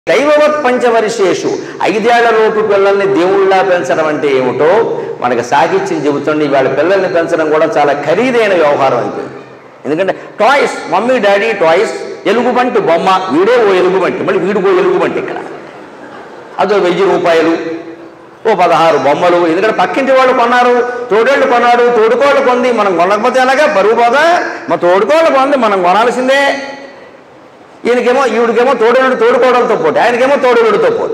దైవవత్ పంచవర్షేషు ఐదేళ్ల లోపు పిల్లల్ని దేవుళ్ళ పెంచడం అంటే ఏమిటో మనకి సాహిత్యం చెబుతుంది వాళ్ళ పిల్లల్ని పెంచడం కూడా చాలా ఖరీదైన వ్యవహారం అయిపోయింది ఎందుకంటే టాయ్స్ మమ్మీ డాడీ టాయ్స్ ఎలుగుబంటి బొమ్మ వీడే ఓ ఎలుగుబంటి మళ్ళీ వీడికి ఓ ఎలుగుబంటి ఇక్కడ అదో వెయ్యి రూపాయలు ఓ పదహారు బొమ్మలు ఎందుకంటే పక్కింటి వాళ్ళు కొన్నారు తోడేళ్ళు కొన్నాడు తోడుకోళ్ళు కొంది మనం కొనకపోతే ఎలాగా బరువు పోదా మా తోడుకోళ్ళు కొంది మనం కొనాల్సిందే ఈయనకేమో ఈవిడికేమో తోడేలుడు తోడుకోవడంతో పోటీ ఆయనకేమో తోడేలుడితో పోటీ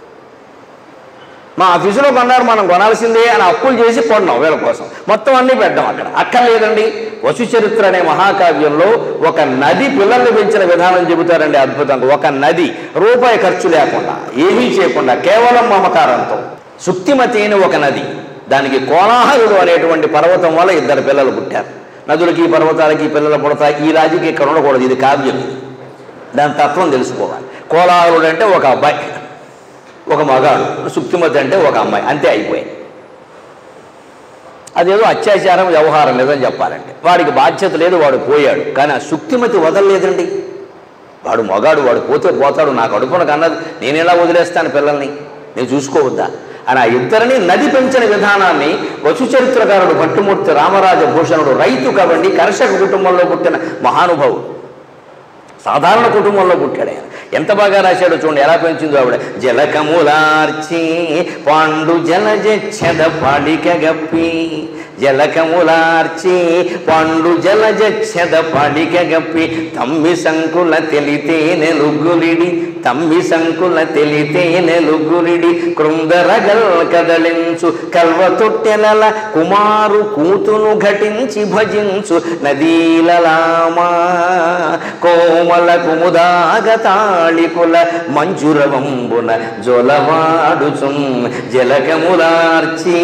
మా ఆఫీసులో కొన్నారు మనం కొనాల్సిందే అని అప్పులు చేసి కొన్నాం వీళ్ళ కోసం మొత్తం అన్నీ పెట్టాం అక్కడ అక్కర్లేదండి వసు చరిత్ర అనే మహాకావ్యంలో ఒక నది పిల్లల్ని పెంచిన విధానం చెబుతారండి అద్భుతంగా ఒక నది రూపాయి ఖర్చు లేకుండా ఏమీ చేయకుండా కేవలం మమకారంతో సుక్తిమతి అని ఒక నది దానికి కోలాహలుడు అనేటువంటి పర్వతం వల్ల ఇద్దరు పిల్లలు పుట్టారు నదులకి పర్వతాలకి పిల్లలు పుడతాయి ఈ రాజుకి ఇక్కడ ఉండకూడదు ఇది కావ్యం ఇది దాని తత్వం తెలుసుకోవాలి కోలాహలుడు అంటే ఒక అబ్బాయి ఒక మగాడు సుక్తిమతి అంటే ఒక అమ్మాయి అంతే అయిపోయింది అదేదో అత్యాచారం వ్యవహారం లేదని చెప్పాలంటే వాడికి బాధ్యత లేదు వాడు పోయాడు కానీ ఆ సుక్తిమతి వదలలేదండి వాడు మగాడు వాడు పోతే పోతాడు నాకు అడుపున కన్నది నేను ఎలా వదిలేస్తాను పిల్లల్ని నేను చూసుకోవద్దా అని ఆ ఇద్దరిని నది పెంచిన విధానాన్ని వసు చరిత్రకారుడు భట్టుమూర్తి రామరాజ భూషణుడు రైతు కాబట్టి కర్షక కుటుంబంలో పుట్టిన మహానుభావుడు సాధారణ కుటుంబంలో పుట్టాడు ఆయన ఎంత బాగా రాశాడో చూడండి ఎలా పెంచిందో ఆవిడ జలకములార్చి పాండు జలజచ్చద పాడిక గప్పి జలకములార్చి పాండు జలజచ్చద పాడిక గప్పి తమ్మి సంకుల తెలితే నెలుగులిడి తమ్మి సంకుల తెలితే నెలుగులిడి కృందరగల్ కదలించు కల్వ తొట్టెలల కుమారు కూతును ఘటించి భజించు నదీలలామా కోమల కుముదాగతాళికుల మంజురవంబున జొలవాడుచుం జలకములార్చి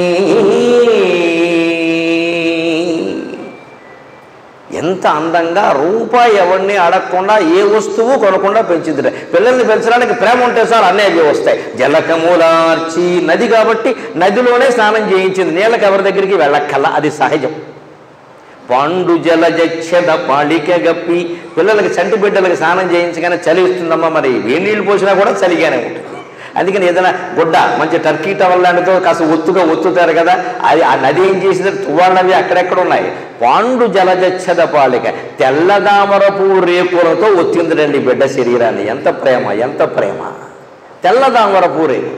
ఎంత అందంగా రూపాయి ఎవరిని అడగకుండా ఏ వస్తువు కొనకుండా పెంచింది పిల్లల్ని పెంచడానికి ప్రేమ ఉంటే సార్ అన్నీ అవి వస్తాయి జలకములార్చి నది కాబట్టి నదిలోనే స్నానం చేయించింది నీళ్ళకి ఎవరి దగ్గరికి వెళ్ళక్కల్లా అది సహజం పాండు జలజచ్చద పాళిక గప్పి పిల్లలకి చంటి బిడ్డలకి స్నానం చేయించగానే చలి ఇస్తుందమ్మా మరి వేడి నీళ్ళు పోసినా కూడా చలిగానే ఉంటుంది అందుకని ఏదైనా గుడ్డ మంచి టర్కీ టవల్ లాంటితో కాస్త ఒత్తుగా ఒత్తుతారు కదా అది ఆ నది ఏం చేసింది తువ్వాళ్ళవి అక్కడెక్కడ ఉన్నాయి పాండు జలజచ్చద పాళిక తెల్లదామరపు రేకులతో ఒత్తిందిరండి బిడ్డ శరీరాన్ని ఎంత ప్రేమ ఎంత ప్రేమ తెల్లదామరపు రేకు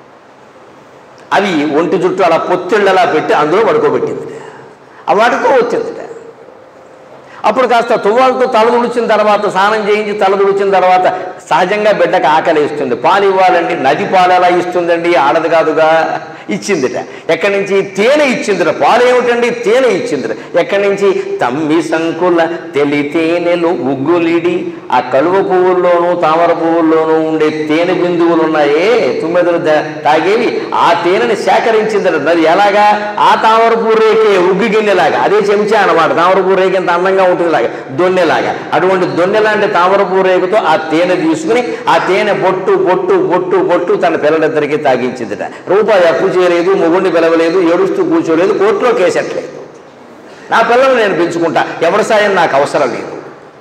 అవి ఒంటి చుట్టూ అలా పొత్తిళ్ళలా పెట్టి అందులో పడుకోబెట్టింది ఆ వాటితో వచ్చిందిట అప్పుడు కాస్త తువ్వాలతో తలదుడిచిన తర్వాత స్నానం చేయించి తలదుడిచిన తర్వాత సహజంగా బిడ్డకు ఆకలి ఇస్తుంది పాలు ఇవ్వాలండి నది పాలు ఎలా ఇస్తుందండి ఆడదు కాదుగా ఇచ్చిందిట ఎక్కడి నుంచి తేనె ఇచ్చిందిట పాలు ఏమిటండి తేనె ఇచ్చిందిట ఎక్కడి నుంచి తమ్మి సంకుల తెలి తేనెలు ఉగ్గులిడి ఆ కలువ పువ్వుల్లోనూ తామర పువ్వుల్లోనూ ఉండే తేనె బిందువులు ఉన్నాయే తుమ్మెదలు ద- తాగేవి ఆ తేనెని సేకరించిందట అది ఎలాగా ఆ తామర పువ్వు రేకే ఉగ్గు గిన్నెలాగా అదే చెంచా అనమాట తామర పువ్వు రేకు ఎంత అందంగా ఉంటుంది లాగా దొన్నెలాగా అటువంటి దొన్నె లాంటి తామర పువ్వు రేకుతో ఆ తేనె తీసుకుని ఆ తేనె బొట్టు బొట్టు బొట్టు బొట్టు తన పిల్లలిద్దరికీ తాగించిందిట రూపాయి అప్పు చేయలేదు మొగుడిని పిలవలేదు ఏడుస్తూ కూర్చోలేదు కోర్టులో కేసట్లేదు నా పిల్లలు నేను పెంచుకుంటా ఎవరి సాయం నాకు అవసరం లేదు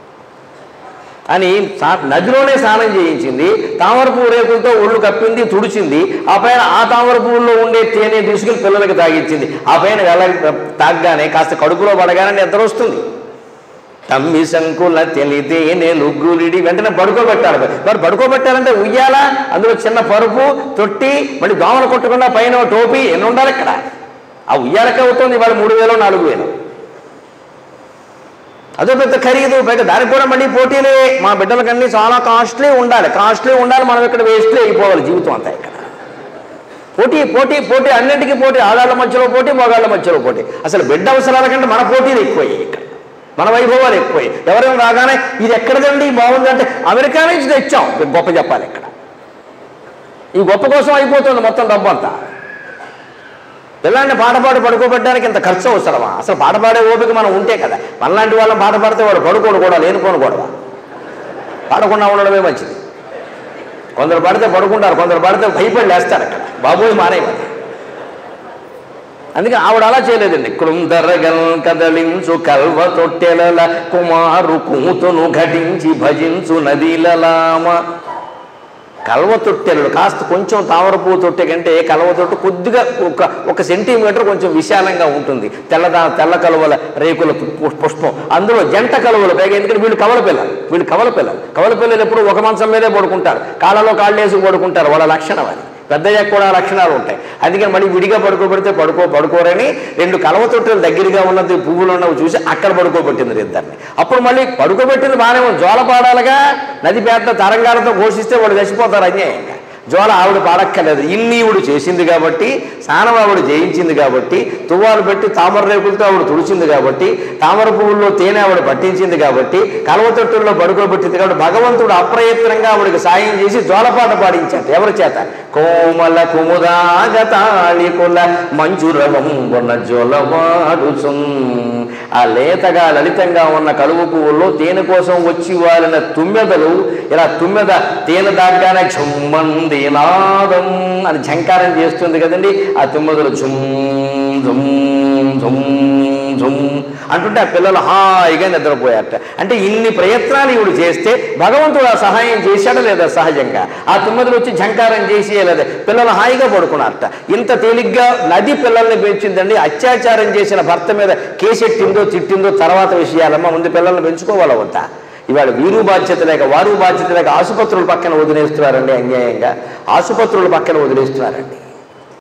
అని సా- నదిలోనే స్నానం చేయించింది తామర పువ్వు రేకులతో ఒళ్ళు కప్పింది తుడిచింది ఆ పైన ఆ తామర పువ్వుల్లో ఉండే తేనె తీసుకుని పిల్లలకి తాగించింది ఆ పైన వెళ్ళ తాగ్గానే కాస్త కడుపులో పడగానే నిద్ర వస్తుంది తమ్మి సంకుల తెలితే నేను గురిడి వెంటనే పడుకోబెట్టాలి మరి పడుకోబెట్టాలంటే ఉయ్యాలా అందులో చిన్న పరుపు తొట్టి మళ్ళీ దోమలు కొట్టకుండా పైన ఓ టోపీ ఎన్ని ఉండాలి ఇక్కడ ఆ ఉయ్యాలకే అవుతుంది ఇవాళ మూడు వేలు నాలుగు వేలు అదో పెద్ద ఖరీదు పైగా దానికి కూడా మళ్ళీ పోటీలే మా బిడ్డలకన్నీ చాలా కాస్ట్లీ ఉండాలి కాస్ట్లీ ఉండాలి మనం ఇక్కడ వేస్ట్లీ అయిపోవాలి జీవితం అంతా ఇక్కడ పోటీ పోటీ పోటీ అన్నింటికీ పోటీ ఆడాళ్ళ మధ్యలో పోటీ మగాళ్ళ మధ్యలో పోటీ అసలు బిడ్డ అవసరాల కంటే మన పోటీలు ఎక్కువయ్యాయి ఇక్కడ మన వైభవాలు ఎక్కువయ్యాయి ఎవరైనా రాగానే ఇది ఎక్కడదండి బాగుందంటే అమెరికా నుంచి తెచ్చాం గొప్ప చెప్పాలి ఇక్కడ ఈ గొప్ప కోసం అయిపోతుంది మొత్తం డబ్బంతా పిల్లాన్ని పాట పాడి పడుకోబెట్టడానికి ఇంత ఖర్చు అవసరమా అసలు పాట పాడే ఓపిక మనం ఉంటే కదా మనలాంటి వాళ్ళని పాట పాడితే వాడు పడుకోడు కూడా లేనిపోను కూడా పాడకుండా ఉండడమే మంచిది కొందరు పడితే పడుకుంటారు కొందరు పడితే భయపడి లేస్తారు అక్కడ బాబోయ్ మానేయమని అందుకే ఆవిడ అలా చేయలేదండి కృందరగల్ కదలించు కల్వ తొట్టెలల కుమారు కూతును ఘటించి భజించు నదిలలామ కల్వ తొట్టెలు కాస్త కొంచెం తామర పువ్వు తొట్టె కంటే కల్వ తొట్టు కొద్దిగా ఒక ఒక సెంటీమీటర్ కొంచెం విశాలంగా ఉంటుంది తెల్లదా తెల్ల కలువల రేకుల పు- పుష్పం అందులో జంట కలువలు పైగా ఎందుకంటే వీళ్ళు కవల పిల్లలు వీళ్ళు కవల పిల్లలు కవల పిల్లలు ఎప్పుడు ఒక మంచం మీదే పడుకుంటారు కాళ్ళలో కాళ్ళు వేసి పడుకుంటారు వాళ్ళ లక్షణం అది పెద్దయ్యాక కూడా లక్షణాలు ఉంటాయి అందుకని మళ్ళీ విడిగా పడుకోబెడితే పడుకో పడుకోరని రెండు కలవ తొట్టెలు దగ్గరగా ఉన్నది పువ్వులు ఉన్నవి చూసి అక్కడ పడుకోబెట్టింది ఇద్దరిని అప్పుడు మళ్ళీ పడుకోబెట్టింది బాగానే ఉంది జోల పాడాలిగా నది పెద్ద తరంగాలతో ఘోషిస్తే వాళ్ళు చచ్చిపోతారు అన్యాయంగా జోల ఆవిడ పాడక్కర్లేదు ఇన్ని ఈవిడ చేసింది కాబట్టి స్నానం ఆవిడ జయించింది కాబట్టి తువ్వాలు పెట్టి తామర రేకులతో ఆవిడ తుడిచింది కాబట్టి తామర పువ్వుల్లో తేనె ఆవిడ పట్టించింది కాబట్టి కలవతొట్టుల్లో పడుకోబెట్టింది కాబట్టి భగవంతుడు అప్రయత్నంగా ఆవిడకి సాయం చేసి జోలపాట పాడించాట ఎవరి చేత కోమల కుముదాగతాళికుల మంజురవంబున జొలవాడుచున్ ఆ లేతగా లలితంగా ఉన్న కలువ పువ్వుల్లో తేనె కోసం వచ్చి వారిన తుమ్మెదలు ఇలా తుమ్మెద తేనె దాగ్గానే ఝుమ్మంది నాదం అని ఝంకారం చేస్తుంది కదండి ఆ తుమ్మెదలు ఝుమ్ ఝుమ్ ఝుమ్ ఝుమ్ అంటుంటే ఆ పిల్లలు హాయిగా నిద్రపోయారట అంటే ఇన్ని ప్రయత్నాలు ఇవిడు చేస్తే భగవంతుడు ఆ సహాయం చేశాడా లేదా సహజంగా ఆ తుమ్మెదలు వచ్చి ఝంకారం చేసి లేదా పిల్లలు హాయిగా పడుకున్నారట ఇంత తేలిగ్గా నది పిల్లల్ని పెంచిందండి అత్యాచారం చేసిన భర్త మీద కేసెట్టిందో తిట్టిందో తర్వాత విషయాలమ్మ ముందు పిల్లల్ని పెంచుకోవాల వద్దా ఇవాళ వీరు బాధ్యత లేక వారు బాధ్యత లేక ఆసుపత్రుల పక్కన వదిలేస్తున్నారండి అన్యాయంగా ఆసుపత్రుల పక్కన వదిలేస్తున్నారండి